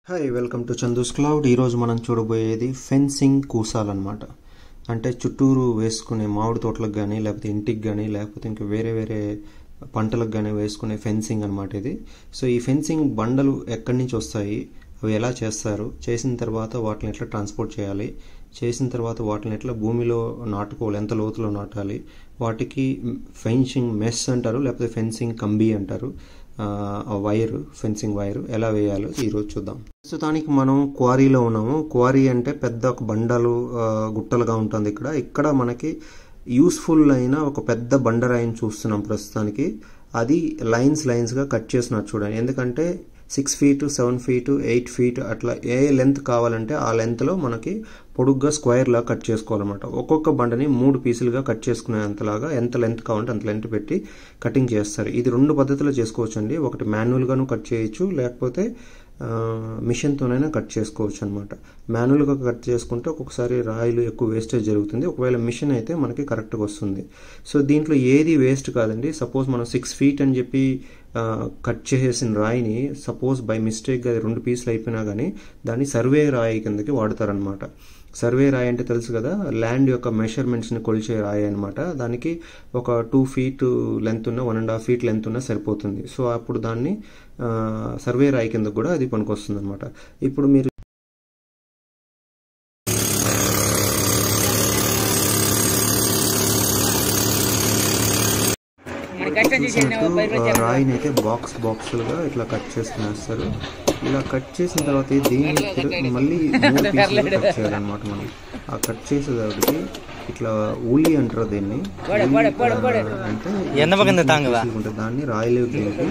hi welcome to Chandu's cloud ఈరోజు మనం చూడబోయేది ఫెన్సింగ్ కూసాలన్నమాట అంటే చుట్టూరు వేసుకునే మామిడి తోటలకు కానీ లేకపోతే ఇంటికి కానీ లేకపోతే ఇంకా వేరే వేరే పంటలకు కానీ వేసుకునే ఫెన్సింగ్ అనమాట ఇది సో ఈ ఫెన్సింగ్ బండలు ఎక్కడి నుంచి వస్తాయి అవి ఎలా చేస్తారు చేసిన తర్వాత వాటిని ఎట్లా ట్రాన్స్పోర్ట్ చేయాలి చేసిన తర్వాత వాటిని ఎట్లా భూమిలో నాటుకోవాలి ఎంత లోతులో నాటాలి వాటికి ఫెన్సింగ్ మెస్ అంటారు లేకపోతే ఫెన్సింగ్ కంబీ అంటారు ఆ వైర్ ఫెన్సింగ్ వైర్ ఎలా వేయాలో ఈరోజు చూద్దాం ప్రస్తుతానికి మనం క్వారీలో ఉన్నాము క్వారీ అంటే పెద్ద ఒక బండలు గుట్టలుగా ఉంటుంది ఇక్కడ ఇక్కడ మనకి యూస్ఫుల్ అయిన ఒక పెద్ద బండరాయిని చూస్తున్నాం ప్రస్తుతానికి అది లైన్స్ లైన్స్గా కట్ చేసినట్టు చూడండి ఎందుకంటే six feet seven feet eight feet అట్లా ఏ లెంత్ కావాలంటే ఆ లెంత్లో మనకి పొడుగ్గా స్క్వేర్లా కట్ చేసుకోవాలన్నమాట ఒక్కొక్క బండని మూడు పీసులుగా కట్ చేసుకునేంతలాగా ఎంత లెంత్ కావాలంటే అంత లెంత్ పెట్టి కటింగ్ చేస్తారు ఇది రెండు పద్ధతిలో చేసుకోవచ్చు అండి ఒకటి మాన్యువల్గాను కట్ చేయొచ్చు లేకపోతే మిషన్తోనైనా కట్ చేసుకోవచ్చు అనమాట మాన్యువల్గా కట్ చేసుకుంటే ఒక్కొక్కసారి రాయిలు ఎక్కువ వేస్టేజ్ జరుగుతుంది ఒకవేళ మిషన్ అయితే మనకి కరెక్ట్గా వస్తుంది సో దీంట్లో ఏది వేస్ట్ కాదండి సపోజ్ మనం సిక్స్ ఫీట్ అని చెప్పి కట్ చేసేసిన రాయిని సపోజ్ బై మిస్టేక్గా రెండు పీసులు అయిపోయినా కానీ దాన్ని సర్వే రాయి కిందకి వాడతారనమాట సర్వే రాయి అంటే తెలుసు కదా ల్యాండ్ యొక్క మెషర్మెంట్స్ని కొలిచే రాయి అనమాట దానికి ఒక టూ ఫీట్ లెంత్ ఉన్న one and half feet length ఉన్న సరిపోతుంది సో అప్పుడు దాన్ని సర్వే రాయి కింద కూడా అది పనికొస్తుంది అనమాట ఇప్పుడు మీరు రాయిని అయితే బాక్స్ బాక్స్లుగా ఇట్లా కట్ చేసుకునేస్తారు ఇలా కట్ చేసిన తర్వాత దీన్ని మళ్ళీ మూడు పీసులు కట్ చేయాలన్నమాట మనం ఆ కట్ చేసేదానికి ఇట్లా ఊలి అంటారు దీన్ని అంటే దాన్ని రాయలు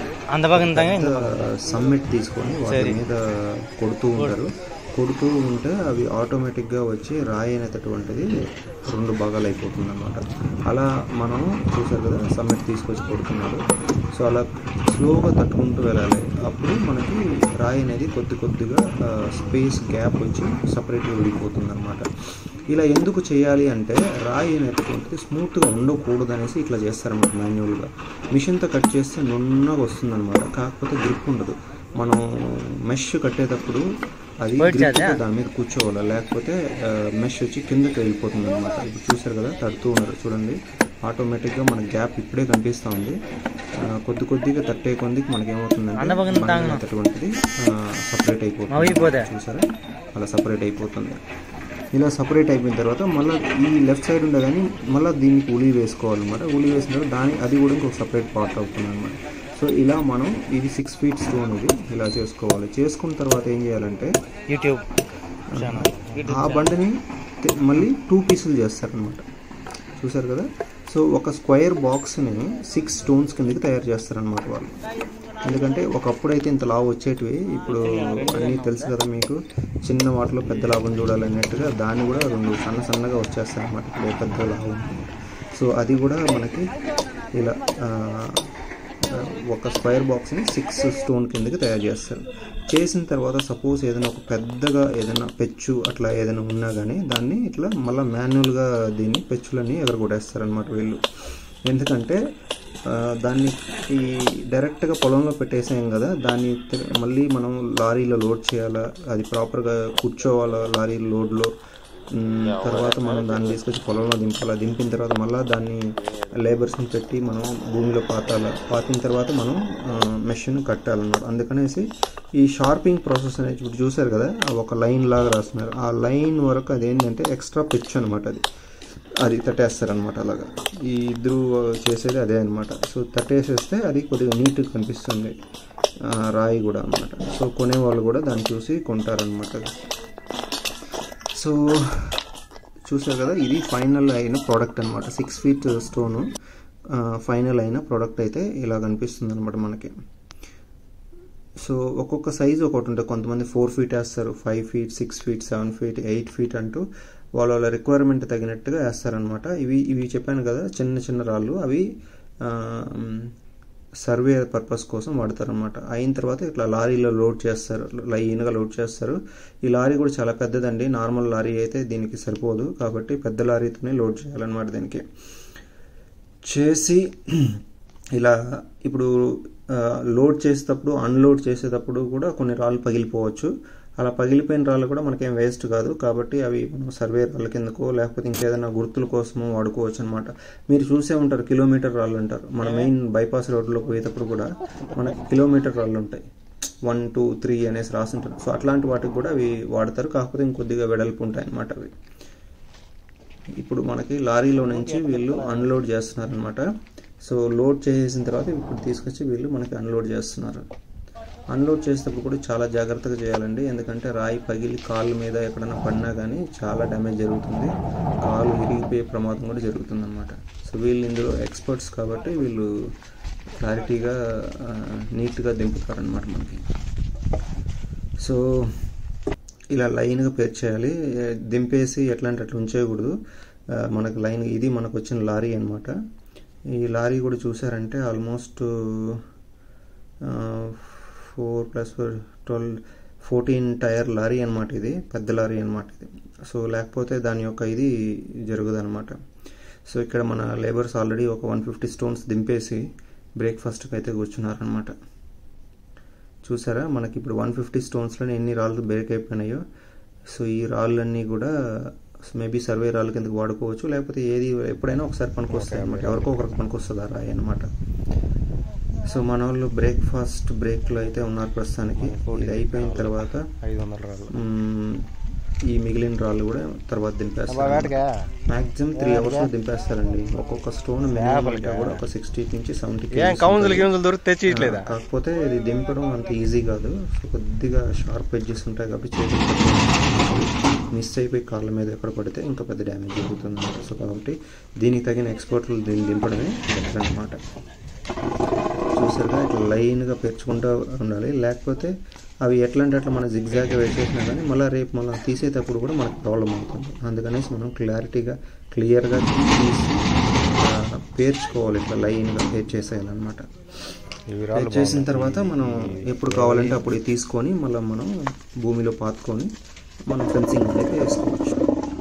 సమ్మెట్ తీసుకొని వాటి మీద కొడుతూ ఉంటారు కొడుతూ ఉంటే అవి ఆటోమేటిక్గా వచ్చి రాయి అనేటటువంటిది రెండు భాగాలు అయిపోతుంది అనమాట అలా మనం చూసారు కదా సమ్మెట్ తీసుకొచ్చి కొడుతున్నాడు సో అలా స్లోగా తట్టుకుంటూ వెళ్ళాలి అప్పుడు మనకి రాయి అనేది కొద్ది కొద్దిగా స్పేస్ గ్యాప్ వచ్చి సపరేట్గా విడిపోతుంది అనమాట ఇలా ఎందుకు చేయాలి అంటే రాయి అనేటటువంటిది స్మూత్గా ఉండకూడదు అనేసి ఇట్లా చేస్తారన్నమాట మాన్యువల్గా మిషన్తో కట్ చేస్తే నున్నగా వస్తుంది అనమాట కాకపోతే గ్రిప్ ఉండదు మనం మెష్ కట్టేటప్పుడు అది దాని మీద కూర్చోవాలి లేకపోతే మెష్ వచ్చి కిందకి వెళ్ళిపోతుంది అనమాట ఇప్పుడు చూసారు కదా తడుతూ ఉన్నారు చూడండి ఆటోమేటిక్గా మన గ్యాప్ ఇప్పుడే కనిపిస్తూ ఉంది కొద్ది కొద్దిగా తట్టే కొందికి మనకి ఏమవుతుందంటే అటువంటిది సపరేట్ అయిపోతుంది చూసారా అలా సపరేట్ అయిపోతుంది ఇలా సపరేట్ అయిపోయిన తర్వాత మళ్ళీ ఈ లెఫ్ట్ సైడ్ ఉండే కానీ మళ్ళీ దీనికి ఉలి వేసుకోవాలన్నమాట ఉలి వేసిన తర్వాత దాని అది కూడా ఇంకొక సపరేట్ పార్ట్ అవుతుంది అనమాట సో ఇలా మనం ఇది సిక్స్ ఫీట్ స్టోన్ ఇది ఇలా చేసుకోవాలి చేసుకున్న తర్వాత ఏం చేయాలంటే యూట్యూబ్ ఆ బండిని మళ్ళీ టూ పీసులు చేస్తారనమాట చూసారు కదా సో ఒక స్క్వేర్ బాక్స్ని సిక్స్ స్టోన్స్ కిందకి తయారు చేస్తారనమాట వాళ్ళు ఎందుకంటే ఒకప్పుడు అయితే ఇంత లాభం వచ్చేటివి ఇప్పుడు అన్నీ తెలుసు కదా మీకు చిన్న వాటిలో పెద్ద లాభం చూడాలన్నట్టుగా దాన్ని కూడా రెండు సన్న సన్నగా వచ్చేస్తాయి అన్నమాట ఇప్పుడు పెద్ద లాభం సో అది కూడా మనకి ఇలా ఒక స్క్వేర్ బాక్స్ని సిక్స్ స్టోన్ కిందకి తయారు చేస్తారు చేసిన తర్వాత సపోజ్ ఏదైనా ఒక పెద్దగా ఏదైనా పెచ్చు అట్లా ఏదైనా ఉన్నా కానీ దాన్ని ఇట్లా మళ్ళీ మాన్యువల్గా దీన్ని పెచ్చులని ఎగరగొట్టేస్తారనమాట వీళ్ళు ఎందుకంటే దాన్ని ఈ డైరెక్ట్గా పొలంలో పెట్టేసాం కదా దాన్ని మళ్ళీ మనం లారీలో లోడ్ చేయాలా అది ప్రాపర్గా కూర్చోవాలా లారీ లోడ్లో తర్వాత మనం దాన్ని తీసుకొచ్చి పొలంలో దింపాలి దింపిన తర్వాత మళ్ళీ దాన్ని లేబర్స్ని పెట్టి మనం భూమిలో పాతాలి పాతిన తర్వాత మనం మెషిన్ కట్టాలన్నమాట అందుకనేసి ఈ షార్పింగ్ ప్రాసెస్ అనేది ఇప్పుడు చూసారు కదా ఒక లైన్ లాగా రాస్తున్నారు ఆ లైన్ వరకు అది ఏంటంటే ఎక్స్ట్రా పిచ్ అనమాట అది అది తట్టేస్తారనమాట అలాగా ఈ ఇద్దరు చేసేది అదే అనమాట సో తట్టేసేస్తే అది కొద్దిగా నీట్గా కనిపిస్తుంది రాయి కూడా అనమాట సో కొనేవాళ్ళు కూడా దాన్ని చూసి కొంటారనమాట సో చూసారు కదా ఇది ఫైనల్ అయిన ప్రోడక్ట్ అనమాట సిక్స్ ఫీట్ స్టోను ఫైనల్ అయిన ప్రోడక్ట్ అయితే ఇలా కనిపిస్తుంది అనమాట మనకి సో ఒక్కొక్క సైజు ఒకటి ఉంటుంది కొంతమంది ఫోర్ ఫీట్ వేస్తారు five feet six feet seven feet eight feet అంటూ వాళ్ళ వాళ్ళ రిక్వైర్మెంట్ తగినట్టుగా వేస్తారనమాట ఇవి ఇవి చెప్పాను కదా చిన్న చిన్న రాళ్ళు అవి సర్వే పర్పస్ కోసం వాడతారనమాట అయిన తర్వాత ఇట్లా లారీలో లోడ్ చేస్తారు లైన్గా లోడ్ చేస్తారు ఈ లారీ కూడా చాలా పెద్దదండి నార్మల్ లారీ అయితే దీనికి సరిపోదు కాబట్టి పెద్ద లారీతోనే లోడ్ చేయాలన్నమాట దీనికి చేసి ఇలా ఇప్పుడు లోడ్ చేసేటప్పుడు అన్లోడ్ చేసేటప్పుడు కూడా కొన్ని రాళ్ళు పగిలిపోవచ్చు అలా పగిలిపోయిన రాళ్ళు కూడా మనకేం వేస్ట్ కాదు కాబట్టి అవి మనం సర్వే రాళ్ళ కిందకో లేకపోతే ఇంకేదైనా గుర్తుల కోసమో వాడుకోవచ్చు అనమాట మీరు చూసే ఉంటారు కిలోమీటర్ రాళ్ళు అంటారు మన మెయిన్ బైపాస్ రోడ్లో పోయేటప్పుడు కూడా మనకి కిలోమీటర్ రాళ్ళు ఉంటాయి వన్ టూ త్రీ అనేసి రాసుంటారు సో అట్లాంటి వాటికి కూడా అవి వాడతారు కాకపోతే ఇంకొద్దిగా వెడల్పు ఉంటాయి అన్నమాట అవి ఇప్పుడు మనకి లారీలో నుంచి వీళ్ళు అన్లోడ్ చేస్తున్నారు అనమాట సో లోడ్ చేసేసిన తర్వాత ఇప్పుడు తీసుకొచ్చి వీళ్ళు మనకి అన్లోడ్ చేస్తున్నారు అన్లోడ్ చేసేటప్పుడు కూడా చాలా జాగ్రత్తగా చేయాలండి ఎందుకంటే రాయి పగిలి కాళ్ళ మీద ఎక్కడైనా పడినా కానీ చాలా డ్యామేజ్ జరుగుతుంది కాలు విరిగిపోయే ప్రమాదం కూడా జరుగుతుంది అనమాట సో వీళ్ళు ఇందులో ఎక్స్పర్ట్స్ కాబట్టి వీళ్ళు క్లారిటీగా నీట్గా దింపుతారనమాట మనకి సో ఇలా లైన్గా పేర్చేయాలి దింపేసి ఎట్లా అంటే అట్లా ఉంచేయకూడదు మనకు లైన్ ఇది మనకు వచ్చిన లారీ అనమాట ఈ లారీ కూడా చూసారంటే almost four plus four twelve fourteen tyre lorry అనమాట ఇది పెద్ద లారీ అనమాట ఇది సో లేకపోతే దాని యొక్క ఇది జరుగుదు అనమాట సో ఇక్కడ మన లేబర్స్ ఆల్రెడీ ఒక వన్ ఫిఫ్టీ స్టోన్స్ దింపేసి బ్రేక్ఫాస్ట్కి అయితే కూర్చున్నారనమాట చూసారా మనకి ఇప్పుడు వన్ ఫిఫ్టీ స్టోన్స్లో ఎన్ని రాళ్ళు బ్రేక్ అయిపోయినాయో సో ఈ రాళ్ళన్నీ కూడా మేబీ సర్వే రాళ్ళ కిందకి వాడుకోవచ్చు లేకపోతే ఏది ఎప్పుడైనా ఒకసారి పనికొస్తాయి అనమాట ఎవరికో ఒకరికి పనికొస్తుంది ఆ రాయి అనమాట సో మన వాళ్ళు బ్రేక్ఫాస్ట్ బ్రేక్లో అయితే ఉన్నారు ప్రస్తుతానికి ఇది అయిపోయిన తర్వాత ఐదు వందల రాళ్ళు ఈ మిగిలిన రాళ్ళు కూడా తర్వాత దింపేస్తారు మాక్సిమం త్రీ అవర్స్ దింపేస్తారండి ఒక్కొక్క స్టోన్ కూడా ఒక సిక్స్టీ నుంచి సెవెంటీ ఏం కౌన్సిల్ గిౌన్సిల్ దొరికి తెచ్చిట్లేదా కాకపోతే ఇది దింపడం అంత ఈజీ కాదు సో కొద్దిగా షార్ప్ ఎడ్జెస్ ఉంటాయి కాబట్టి చేతి మిస్ అయిపోయి కాళ్ళ మీద ఎక్కడ పడితే ఇంకా పెద్ద డ్యామేజ్ జరుగుతుంది అనమాట సో కాబట్టి దీనికి తగిన ఎక్స్పర్ట్లు దీన్ని దింపడమే బెటర్ అనమాట చూసారుగా ఇట్లా లైన్గా పెంచుకుంటూ ఉండాలి లేకపోతే అవి ఎట్లా అంటే అట్లా మనం జిగ్జాగ్ వేసేసినా కానీ మళ్ళీ రేపు మళ్ళీ తీసేటప్పుడు కూడా మనకు ప్రాబ్లం అవుతుంది అందుకనేసి మనం క్లారిటీగా క్లియర్గా తీసి పేర్చుకోవాలి ఇట్లా లైన్గా పేర్చేసేయాలన్నమాట చేసిన తర్వాత మనం ఎప్పుడు కావాలంటే అప్పుడు తీసుకొని మళ్ళీ మనం భూమిలో పాతుకొని మనం ఫెన్సింగ్ అనేది వేసుకోవచ్చు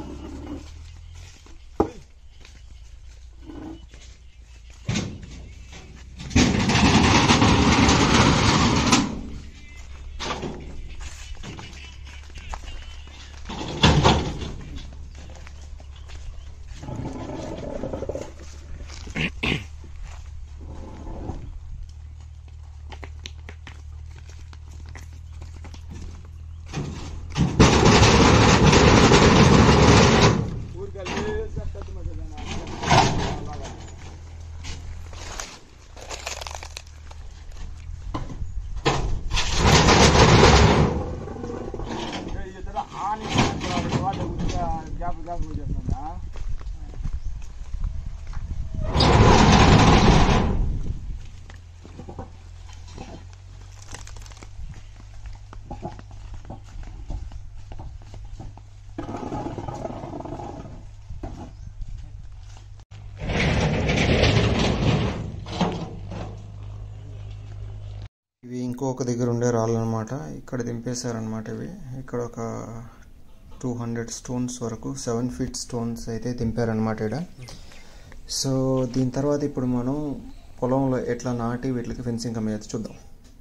ఇవి ఇంకొక దగ్గర ఉండే రాళ్ళు అనమాట ఇక్కడ దింపేశారనమాట ఇవి ఇక్కడ ఒక టూ హండ్రెడ్ స్టోన్స్ వరకు సెవెన్ ఫీట్ స్టోన్స్ అయితే దింపారనమాట ఇక్కడ సో దీని తర్వాత ఇప్పుడు మనం పొలంలో ఎట్లా నాటి వీటికి ఫెన్సింగ్ కమ్మేది చూద్దాం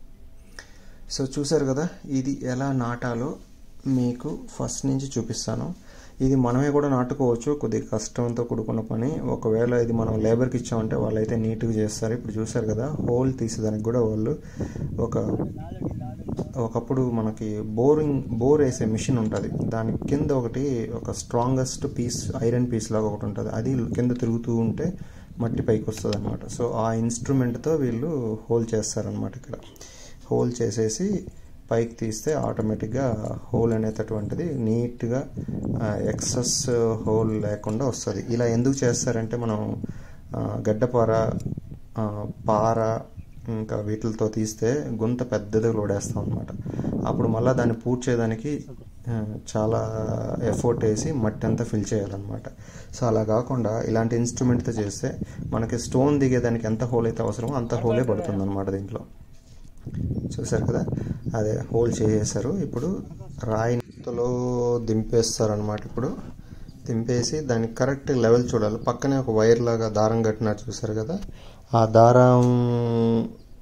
సో చూసారు కదా ఇది ఎలా నాటాలో మీకు ఫస్ట్ నుంచి చూపిస్తాను ఇది మనమే కూడా నాటుకోవచ్చు కొద్దిగా కష్టంతో కూడుకున్న పని ఒకవేళ ఇది మనం లేబర్కి ఇచ్చామంటే వాళ్ళు అయితే నీట్గా చేస్తారు ఇప్పుడు చూసారు కదా హోల్ తీసేదానికి కూడా వాళ్ళు ఒక ఒకప్పుడు మనకి బోరింగ్ బోర్ వేసే మిషన్ ఉంటుంది దాని కింద ఒకటి ఒక స్ట్రాంగెస్ట్ పీస్ ఐరన్ పీస్ లాగా ఒకటి ఉంటుంది అది కింద తిరుగుతూ ఉంటే మట్టి పైకి వస్తుంది అనమాట సో ఆ ఇన్స్ట్రుమెంట్తో వీళ్ళు హోల్ చేస్తారనమాట ఇక్కడ హోల్ చేసేసి పైకి తీస్తే ఆటోమేటిక్గా హోల్ అనేటటువంటిది నీట్గా ఎక్సెస్ హోల్ లేకుండా వస్తుంది ఇలా ఎందుకు చేస్తారంటే మనం గడ్డపార పార ఇంకా వీటితో తీస్తే గుంత పెద్దది లోడేస్తాం అనమాట అప్పుడు మళ్ళీ దాన్ని పూర్తి చేయడానికి చాలా ఎఫర్ట్ వేసి మట్టి అంతా ఫిల్ చేయాలన్నమాట సో అలా కాకుండా ఇలాంటి ఇన్స్ట్రుమెంట్తో చేస్తే మనకి స్టోన్ దిగేదానికి ఎంత హోల్ అయితే అవసరమో అంత హోలే పడుతుంది అనమాట దీంట్లో చూసారు కదా అదే హోల్ చేసేసారు ఇప్పుడు రాయితో దింపేస్తారు అనమాట ఇప్పుడు దింపేసి దానికి కరెక్ట్ లెవెల్ చూడాలి పక్కనే ఒక వైర్ లాగా దారం కట్టినారు చూసారు కదా ఆ దారం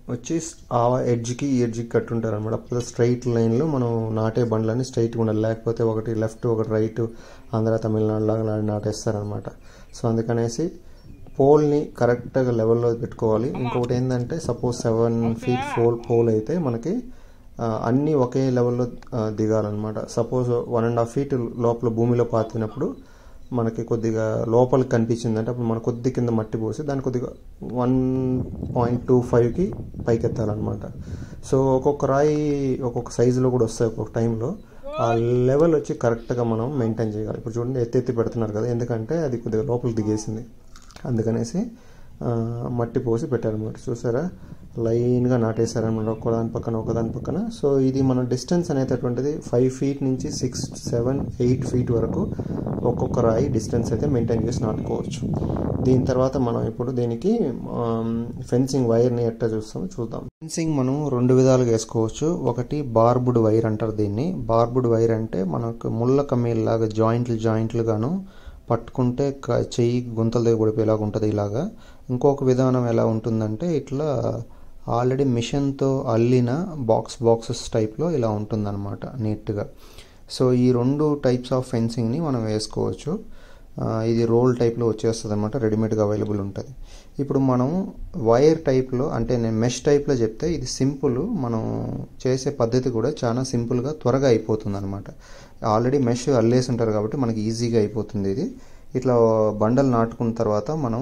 వచ్చి ఆ ఎడ్జ్కి ఈ ఎడ్జ్కి కట్టుంటారు అనమాట అప్పుడు స్ట్రైట్ లైన్లో మనం నాటే బండ్లన్నీ స్ట్రైట్గా ఉండాలి లేకపోతే ఒకటి లెఫ్ట్ ఒకటి రైట్ ఆంధ్ర తమిళనాడు లాగా నాటేస్తారనమాట సో అందుకనేసి పోల్ని కరెక్ట్గా లెవెల్లో పెట్టుకోవాలి ఇంకొకటి ఏంటంటే suppose seven feet pole pole అయితే మనకి అన్నీ ఒకే లెవెల్లో దిగాలన్నమాట suppose one and half feet లోపల భూమిలో పాతినప్పుడు మనకి కొద్దిగా లోపలికి కనిపించిందంటే అప్పుడు మన కొద్ది కింద మట్టి పోసి దాన్ని కొద్దిగా వన్ పాయింట్ టూ ఫైవ్కి పైకెత్తాలన్నమాట సో ఒక్కొక్క రాయి ఒక్కొక్క సైజులో కూడా వస్తాయి ఒక్కొక్క టైంలో ఆ లెవెల్ వచ్చి కరెక్ట్గా మనం మెయింటైన్ చేయాలి ఇప్పుడు చూడండి ఎత్తి ఎత్తి పెడుతున్నారు కదా ఎందుకంటే అది కొద్దిగా లోపలికి దిగేసింది అందుకనేసి మట్టి పోసి పెట్టారనమాట చూసారా లైన్గా నాటేశారనమాట ఒకదాని పక్కన ఒకదాని పక్కన సో ఇది మన డిస్టెన్స్ అనేటటువంటిది ఫైవ్ ఫీట్ నుంచి సిక్స్ సెవెన్ ఎయిట్ ఫీట్ వరకు ఒక్కొక్క రాయి డిస్టెన్స్ అయితే మెయింటైన్ చేసి నాటుకోవచ్చు దీని తర్వాత మనం ఇప్పుడు దీనికి ఫెన్సింగ్ వైర్ని ఎట్లా చూస్తాం చూద్దాం ఫెన్సింగ్ మనం రెండు విధాలుగా వేసుకోవచ్చు ఒకటి బార్బుడ్ వైర్ అంటారు దీన్ని బార్బుడ్ వైర్ అంటే మనకు ముళ్ళ కమ్మీలాగా జాయింట్లు జాయింట్లుగాను పట్టుకుంటే చెయ్యి గుంతల దగ్గర పడిపోయేలాగా ఉంటుంది ఇలాగా ఇంకొక విధానం ఎలా ఉంటుందంటే ఇట్లా ఆల్రెడీ మిషన్తో అల్లిన బాక్స్ బాక్సెస్ టైప్లో ఇలా ఉంటుందన్నమాట నీట్గా సో ఈ రెండు టైప్స్ ఆఫ్ ఫెన్సింగ్ని మనం వేసుకోవచ్చు ఇది రోల్ టైప్లో వచ్చేస్తుంది అనమాట రెడీమేడ్గా అవైలబుల్ ఉంటుంది ఇప్పుడు మనం వైర్ టైప్లో అంటే నేను మెష్ టైప్లో చెప్తే ఇది సింపుల్ మనం చేసే పద్ధతి కూడా చాలా సింపుల్గా త్వరగా అయిపోతుంది అనమాట ఆల్రెడీ మెష్ అల్లేసి ఉంటారు కాబట్టి మనకి ఈజీగా అయిపోతుంది ఇది ఇట్లా బండలు నాటుకున్న తర్వాత మనం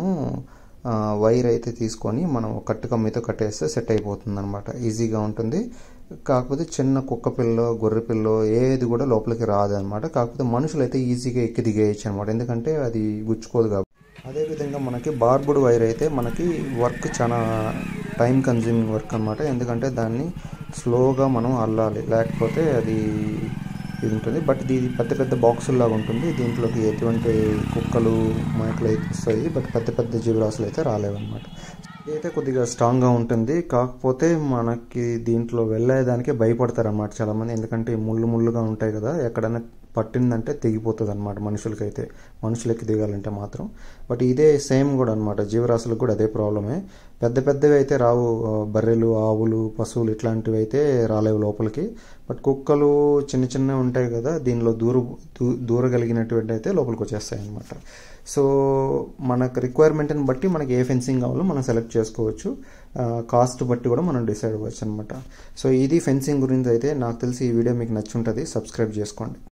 వైర్ అయితే తీసుకొని మనం కట్టు కమ్మితో కట్టేస్తే సెట్ అయిపోతుంది అనమాట ఈజీగా ఉంటుంది కాకపోతే చిన్న కుక్క పిల్ల గొర్రె పిల్ల ఏది కూడా లోపలికి రాదు అనమాట కాకపోతే మనుషులు అయితే ఈజీగా ఎక్కి దిగేయచ్చు అనమాట ఎందుకంటే అది గుచ్చుకోదు కాబట్టి అదేవిధంగా మనకి బార్బుడ్ వైర్ అయితే మనకి వర్క్ చాలా టైం కన్జ్యూమింగ్ వర్క్ అనమాట ఎందుకంటే దాన్ని స్లోగా మనం అల్లాలి లేకపోతే అది ఇది ఉంటుంది బట్ ఇది పెద్ద పెద్ద బాక్సుల్లాగా ఉంటుంది దీంట్లోకి ఎటువంటి కుక్కలు మేకలు అయితే వస్తాయి బట్ పెద్ద పెద్ద జీవరాశులు అయితే రాలేవన్నమాట ఇదైతే కొద్దిగా స్ట్రాంగ్గా ఉంటుంది కాకపోతే మనకి దీంట్లో వెళ్ళేదానికి భయపడతారన్నమాట చాలామంది ఎందుకంటే ముళ్ళు ముళ్ళుగా ఉంటాయి కదా ఎక్కడైనా పట్టిందంటే తెగిపోతుంది అనమాట మనుషులకైతే మనుషులకి దిగాలంటే మాత్రం బట్ ఇదే సేమ్ కూడా అనమాట జీవరాశులకు కూడా అదే ప్రాబ్లమే పెద్ద పెద్దవి అయితే రావు బర్రెలు ఆవులు పశువులు ఇట్లాంటివి అయితే రాలేవు లోపలికి బట్ కుక్కలు చిన్న చిన్నవి ఉంటాయి కదా దీనిలో దూర దూరగలిగినటువంటి అయితే లోపలికి వచ్చేస్తాయి అనమాట సో మనకు రిక్వైర్మెంట్ని బట్టి మనకి ఏ ఫెన్సింగ్ కావాలో మనం సెలెక్ట్ చేసుకోవచ్చు కాస్ట్ బట్టి కూడా మనం డిసైడ్ అవ్వచ్చు అనమాట సో ఇది ఫెన్సింగ్ గురించి అయితే నాకు తెలిసి ఈ వీడియో మీకు నచ్చుంటుంది సబ్స్క్రైబ్ చేసుకోండి